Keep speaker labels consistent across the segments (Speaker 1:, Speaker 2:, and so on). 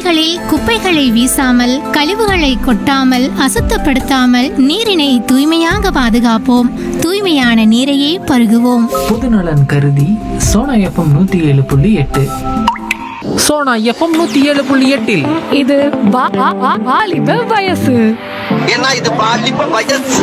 Speaker 1: சாலைகளில் குப்பைகளை வீசாமல் கழிவுகளை கொட்டாமல் அசுத்தப்படுத்தாமல் நீரினை தூய்மையாக பாதுகாப்போம் தூய்மையான நீரையே பருகுவோம்
Speaker 2: பொதுநலன் கருதி சோனா எஃப்எம் நூத்தி ஏழு புள்ளி எட்டு சோனா எஃப்எம் நூத்தி ஏழு புள்ளி எட்டில்
Speaker 3: இது வா- வா- வா- வாலிப வயசு
Speaker 4: ஏன்னா இது பாலிப்ப வயசு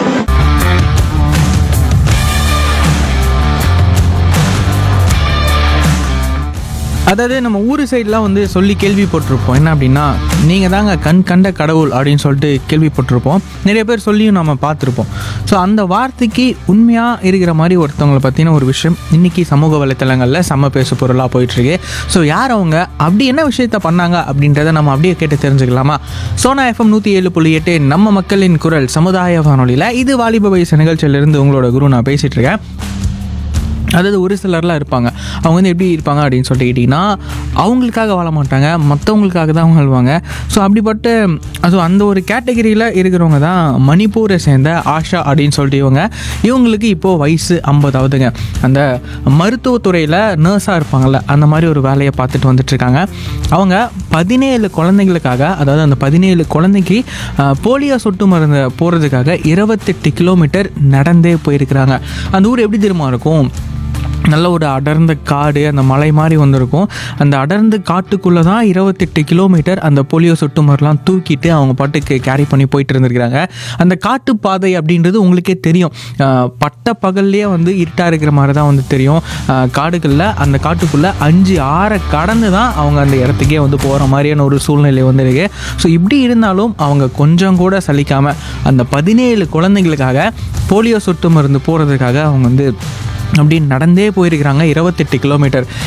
Speaker 5: அதாவது நம்ம ஊர் சைட்லாம் வந்து சொல்லி கேள்விப்பட்டிருப்போம் என்ன அப்படின்னா நீங்கள் தாங்க கண் கண்ட கடவுள் அப்படின்னு சொல்லிட்டு கேள்விப்பட்டிருப்போம் நிறைய பேர் சொல்லியும் நம்ம பார்த்துருப்போம் ஸோ அந்த வார்த்தைக்கு உண்மையாக இருக்கிற மாதிரி ஒருத்தவங்களை பற்றின ஒரு விஷயம் இன்றைக்கி சமூக வலைத்தளங்களில் செம்ம பேசு பொருளாக போயிட்டுருக்கு ஸோ யார் அவங்க அப்படி என்ன விஷயத்த பண்ணாங்க அப்படின்றத நம்ம அப்படியே கேட்டு தெரிஞ்சுக்கலாமா சோனா எஃப்எம் நூற்றி ஏழு புள்ளி எட்டு நம்ம மக்களின் குரல் சமுதாய வானொலியில் இது வாலிப வயசு நிகழ்ச்சியிலிருந்து உங்களோட குரு நான் பேசிகிட்டு இருக்கேன் அதாவது ஒரு சிலர்லாம் இருப்பாங்க அவங்க வந்து எப்படி இருப்பாங்க அப்படின்னு சொல்லிட்டு கேட்டிங்கன்னா அவங்களுக்காக வாழ மாட்டாங்க மற்றவங்களுக்காக தான் அவங்க வாழ்வாங்க ஸோ அப்படிப்பட்ட அது அந்த ஒரு கேட்டகரியில் இருக்கிறவங்க தான் மணிப்பூரை சேர்ந்த ஆஷா அப்படின்னு சொல்லிட்டு இவங்க இவங்களுக்கு இப்போது வயசு ஐம்பதாவதுங்க அந்த மருத்துவத்துறையில் நர்ஸாக இருப்பாங்கள்ல அந்த மாதிரி ஒரு வேலையை பார்த்துட்டு வந்துட்டுருக்காங்க அவங்க பதினேழு குழந்தைங்களுக்காக அதாவது அந்த பதினேழு குழந்தைக்கு அஹ், போலியோ சொட்டு மருந்து போகிறதுக்காக இருபத்தெட்டு கிலோமீட்டர் நடந்தே போயிருக்கிறாங்க அந்த ஊர் எப்படி தெரியுமா இருக்கும் நல்ல ஒரு அடர்ந்த காடு அந்த மலை மாதிரி வந்திருக்கும் அந்த அடர்ந்த காட்டுக்குள்ளே தான் இருபத்தெட்டு கிலோமீட்டர் அந்த போலியோ சொட்டு மருந்துலாம் தூக்கிட்டு அவங்க பாட்டுக்கு கேரி பண்ணி போயிட்டு இருந்திருக்கிறாங்க அந்த காட்டு பாதை அப்படின்றது உங்களுக்கே தெரியும் ஆஹ் பட்ட பகல்லையே வந்து இருட்டாக இருக்கிற மாதிரி தான் வந்து தெரியும் ஆஹ் காடுகளில் அந்த காட்டுக்குள்ளே அஞ்சு ஆறை கடந்து தான் அவங்க அந்த இடத்துக்கே வந்து போகிற மாதிரியான ஒரு சூழ்நிலை வந்திருக்கு ஸோ இப்படி இருந்தாலும் அவங்க கொஞ்சம் கூட சலிக்காமல் அந்த பதினேழு குழந்தைங்களுக்காக போலியோ சொட்டு மருந்து போகிறதுக்காக அவங்க வந்து அப்படி நடந்தே போயிருக்கிறாங்க இருபத்தெட்டு கிலோமீட்டர்